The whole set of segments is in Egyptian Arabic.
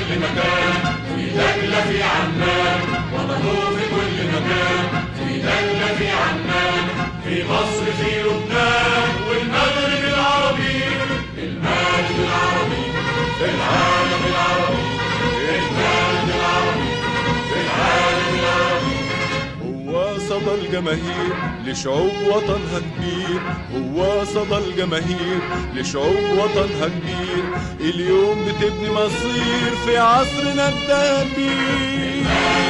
كل مكان في دجلة في عمان وطنه في كل مكان في دجلة في عمان في مصر في لبنان والمغرب العربي المجد العربي في العالم العربي المجد العربي في العالم العربي هو صدى الجماهير لشعوب وطنها كبير هو صدى الجماهير لشعوب وطنها كبير اليوم بتبني مصير في عصرنا الذهبي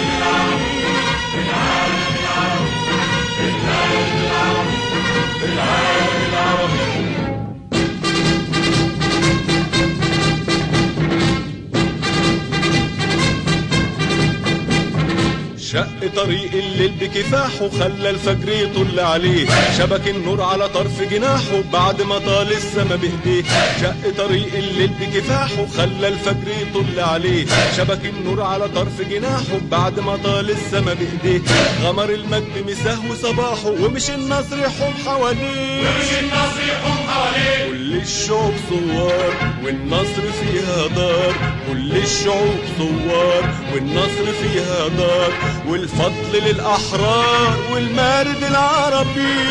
شق طريق الليل بكفاحه خلى الفجر يطل عليه شبك النور على طرف جناحه بعد ما طال السما بايديه شق طريق الليل بكفاحه خلى الفجر يطل عليه شبك النور على طرف جناحه بعد ما طال السما بايديه غمر المجد مساه صباحه ومش النصر يحوم حواليه مش النصر يحوم حواليه كل الشعوب ثوار والنصر فيها دار كل الشعوب ثوار والنصر فيها دار والفضل للأحرار والمارد العربي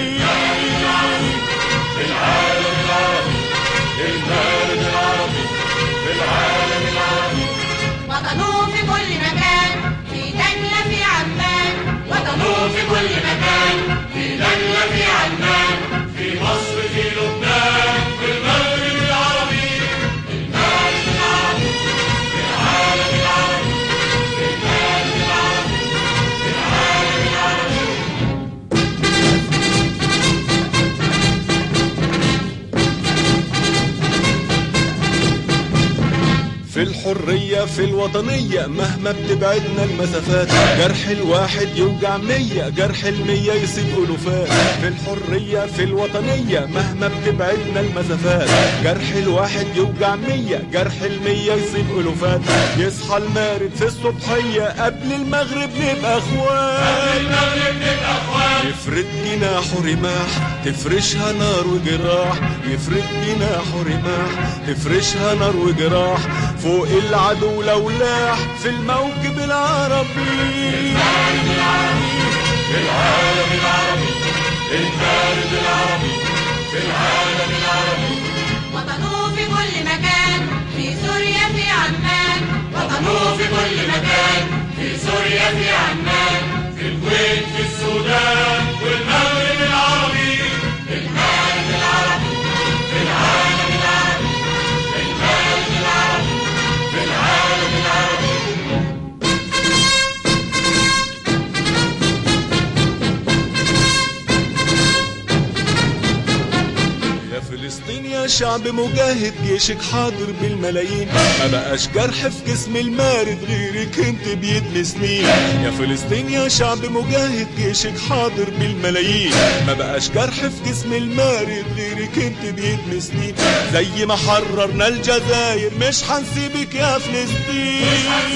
العالم العربي المارد العربي في العالم العربي وطنه في كل مكان في دجلة في عمان وطنه في كل مكان في دجلة في عمان في مصر في لبنان في المغرب العربي المارد العربي في العالم العربي في المارد العربي في العالم العربي في الحرية في الوطنية مهما بتبعدنا المسافات جرح الواحد يوجع مية جرح المية يصيب ألوفات في الحرية في الوطنية مهما بتبعدنا المسافات جرح الواحد يوجع مية جرح المية يصيب ألوفات يصحى المارد في الصبحية قبل المغرب نبقى اخوات المغرب نبقى اخوان يفرد جناحه رماح تفرشها نار وجراح يفرد جناحه رماح تفرشها نار وجراح فوق العدو لو لاح في الموكب العربي في العالم العربي المارد العربي في العالم العربي وطنه في كل مكان في سوريا في عمان وطنه في كل مكان في سوريا في عمان في الكويت في السودان والمغرب العربي المارد العربي في العالم العربي المارد العربي في العالم العربي يا فلسطين يا شعب مجاهد جيشك حاضر بالملايين ما بقاش جرح في جسم المارد غيرك انت بيدمي سنين يا فلسطين يا شعب مجاهد جيشك حاضر بالملايين ما بقاش جرح في جسم المارد غيرك انت بيدمي سنين زي ما حررنا الجزائر مش هنسيبك يا فلسطين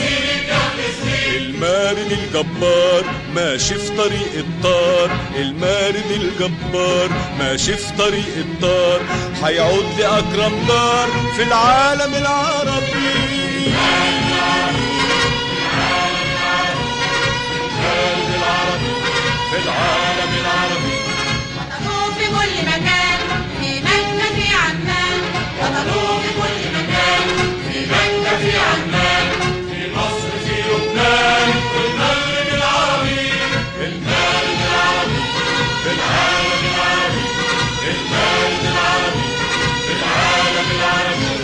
المارد الجبار ماشي في طريق الطار المارد الجبار ماشي في طريق الطار هيعود لأكرم دار في العالم العربي المارد العربي في العالم العربي وطنه في كل مكان في مكة في عمان وطنه في كل مكان في مكة في عمان في مصر في لبنان في المغرب العربي المارد العربي في العالم العربي المارد العربي في العالم العربي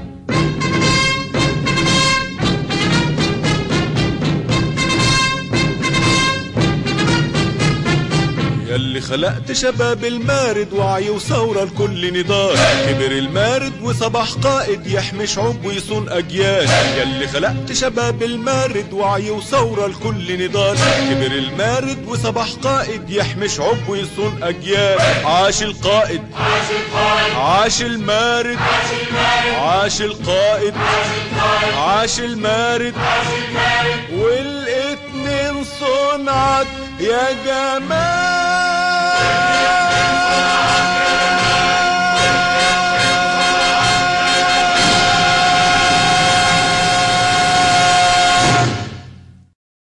ياللي خلقت شباب المارد وعي وثورة لكل نضال كبر المارد وصبح قائد يحمي شعوب ويصون أجيال ياللي خلقت شباب المارد وعي وثورة لكل نضال كبر المارد وصبح قائد يحمي شعوب ويصون أجيال عاش القائد عاش القائد عاش المارد عاش المارد عاش القائد عاش القائد عاش المارد عاش المارد والاتنين صنعت يا جمال